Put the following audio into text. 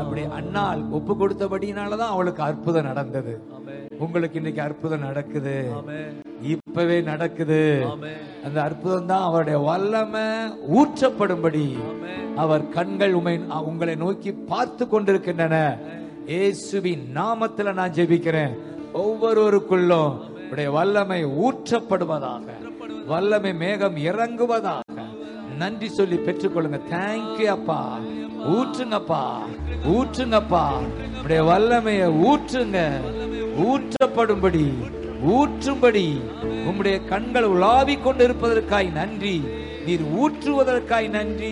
அப்படி அண்ணால் ஒப்பு கொடுத்தபடினாலதான் அவளுக்கு அற்புதம் நடந்தது ஆமென் உங்களுக்கு இன்னைக்கு அற்புதம் நடக்குது ஆமென் இப்பவே நடக்குது ஆமென் அந்த அற்புதம் தான் அவருடைய வல்லமை ஊற்றப்படும்படி ஆமென் அவர் கண்கள் உமை உங்களை நோக்கி பார்த்து கொண்டிருக்கின்றன இயேசுவின் நாமத்துல நான் ஜெபிக்கிறேன் ஒவ்வொருவருக்குள்ளும் உடைய வல்லமை ஊற்றப்படுவதாக வல்லமை மேகம் இறங்குவதாக நன்றி சொல்லி பெற்றுக்கொள்ளுங்க தேங்க்யூ அப்பா ஊற்றுங்கப்பா ஊற்றுங்கப்பா உடைய வல்லமையை ஊற்றுங்க ஊற்றப்படும்படி ஊற்றும்படி உம்முடைய கண்கள் உலாவிக் கொண்டிருப்பதற்காய் நன்றி நீர் ஊற்றுவதற்காய் நன்றி